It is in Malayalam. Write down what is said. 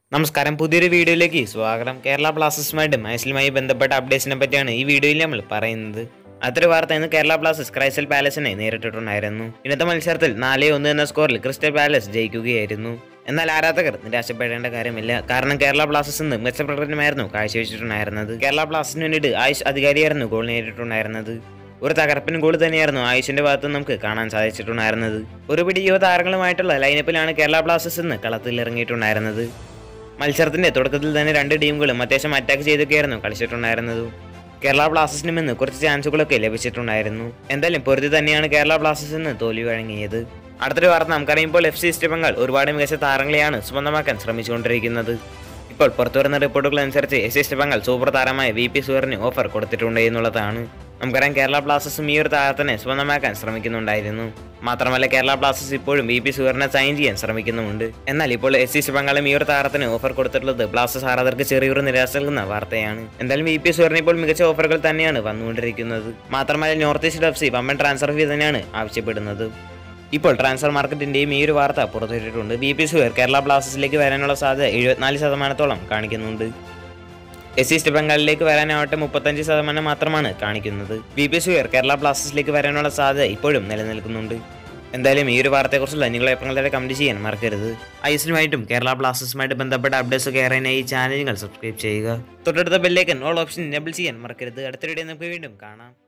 നമസ്കാരം പുതിയൊരു വീഡിയോയിലേക്ക് സ്വാഗതം കേരള ബ്ലാസ്റ്റേഴ്സുമായിട്ടും ഐസിലുമായി ബന്ധപ്പെട്ട അപ്ഡേറ്റ്സിനെ പറ്റിയാണ് ഈ വീഡിയോയിൽ നമ്മൾ പറയുന്നത് അതൊരു വാർത്ത ഇന്ന് കേരള ബ്ലാസ്റ്റേഴ്സ് ക്രൈസ്റ്റൽ പാലസിനെ നേരിട്ടിട്ടുണ്ടായിരുന്നു ഇന്നത്തെ മത്സരത്തിൽ നാല് ഒന്ന് എന്ന സ്കോറിൽ ക്രിസ്റ്റൽ പാലസ് ജയിക്കുകയായിരുന്നു എന്നാൽ ആരാധകർ നിരാശപ്പെടേണ്ട കാര്യമില്ല കാരണം കേരള ബ്ലാസ്റ്റേഴ്സ് ഇന്ന് മികച്ച പ്രകടനമായിരുന്നു കാഴ്ചവെച്ചിട്ടുണ്ടായിരുന്നത് കേരള ബ്ലാസ്റ്റേഴ്സിന് വേണ്ടിയിട്ട് ആയുഷ് അധികാരിയായിരുന്നു ഗോൾ നേരിട്ടുണ്ടായിരുന്നത് ഒരു തകർപ്പൻ ഗോൾ തന്നെയായിരുന്നു ആയുഷിന്റെ ഭാഗത്ത് നമുക്ക് കാണാൻ സാധിച്ചിട്ടുണ്ടായിരുന്നത് ഒരു പിടി യുവതാരങ്ങളുമായിട്ടുള്ള ലൈനപ്പിലാണ് കേരള ബ്ലാസ്റ്റേഴ്സ് ഇന്ന് കളത്തിൽ ഇറങ്ങിയിട്ടുണ്ടായിരുന്നത് മത്സരത്തിന്റെ തുടക്കത്തിൽ തന്നെ രണ്ട് ടീമുകളും അത്യാവശ്യം അറ്റാക്ക് ചെയ്തൊക്കെയായിരുന്നു കളിച്ചിട്ടുണ്ടായിരുന്നത് കേരള ബ്ലാസ്റ്റേഴ്സിനും ഇന്ന് കുറച്ച് ചാൻസുകളൊക്കെ ലഭിച്ചിട്ടുണ്ടായിരുന്നു എന്തായാലും പൊരുതി തന്നെയാണ് കേരള ബ്ലാസ്റ്റേഴ്സ് ഇന്ന് തോൽവി വഴങ്ങിയത് അടുത്തൊരു വാർത്ത നമുക്കറിയുമ്പോൾ എഫ് സി ഈസ്റ്റ് ബംഗാൾ ഒരുപാട് മികച്ച താരങ്ങളെയാണ് സ്വന്തമാക്കാൻ ശ്രമിച്ചുകൊണ്ടിരിക്കുന്നത് ഇപ്പോൾ പുറത്തുവരുന്ന റിപ്പോർട്ടുകൾ അനുസരിച്ച് എസ് ഈസ്റ്റ് ബംഗാൾ സൂപ്പർ താരമായ വി പി സുവറിന് ഓഫർ കൊടുത്തിട്ടുണ്ട് എന്നുള്ളതാണ് നമുക്കറിയാം കേരള ബ്ലാസ്റ്റേഴ്സും ഈ ഒരു താരത്തിനെ സ്വന്തമാക്കാൻ ശ്രമിക്കുന്നുണ്ടായിരുന്നു മാത്രമല്ല കേരള ബ്ലാസ്റ്റേഴ്സ് ഇപ്പോഴും വി പി സുവറിനെ സൈൻ ചെയ്യാൻ ശ്രമിക്കുന്നുമുണ്ട് എന്നാൽ ഇപ്പോൾ എസ് ഈസ്റ്റ് ബംഗാളും ഈ ഒരു താരത്തിന് ഓഫർ കൊടുത്തിട്ടുള്ളത് ബ്ലാസ്റ്റേഴ്സ് ആരാധകർക്ക് ചെറിയൊരു നിരാശ നൽകുന്ന വാർത്തയാണ് എന്തായാലും വി പി സുവറിന് ഇപ്പോൾ മികച്ച ഓഫറുകൾ തന്നെയാണ് വന്നുകൊണ്ടിരിക്കുന്നത് മാത്രമല്ല നോർത്ത് ഈസ്റ്റ് എഫ് സി വമ്പൻ ട്രാൻസ്ഫർ ഫീ തന്നെയാണ് ആവശ്യപ്പെടുന്നത് ഇപ്പോൾ ട്രാൻസ്ഫർ മാർക്കറ്റിന്റെയും ഈ ഒരു വാർത്ത പുറത്തുവിട്ടിട്ടുണ്ട് ബി പി സുവർ കേരള ബ്ലാസ്റ്റേഴ്സിലേക്ക് വരാനുള്ള സാധ്യത എഴുപത്തിനാല് ശതമാനത്തോളം കാണിക്കുന്നുണ്ട് എസ് ഈസ്റ്റ് ബംഗാളിലേക്ക് വരാനാവട്ടെ മുപ്പത്തഞ്ച് ശതമാനം മാത്രമാണ് കാണിക്കുന്നത് ബി പി സുവർ കേരള ബ്ലാസ്റ്റേഴ്സിലേക്ക് വരാനുള്ള സാധ്യത ഇപ്പോഴും നിലനിൽക്കുന്നുണ്ട് എന്തായാലും ഈ ഒരു വാർത്തയെക്കുറിച്ചുള്ള നിങ്ങളെ അഭിപ്രായങ്ങളുടെ കമന്റ് ചെയ്യാൻ മറക്കരുത് ഐസിനുമായിട്ടും കേരള ബ്ലാസ്റ്റേഴ്സുമായിട്ട് ബന്ധപ്പെട്ട അപ്ഡേറ്റ്സ് ഒക്കെ അറിയാനായി ഈ ചാനൽ നിങ്ങൾ സബ്സ്ക്രൈബ് ചെയ്യുക തൊട്ടടുത്ത ബെല്ലേക്കൻ ഓൾ ഓപ്ഷൻ എനേബിൾ ചെയ്യാൻ മറക്കരുത് അടുത്ത വീഡിയോ നമുക്ക് വീണ്ടും കാണാം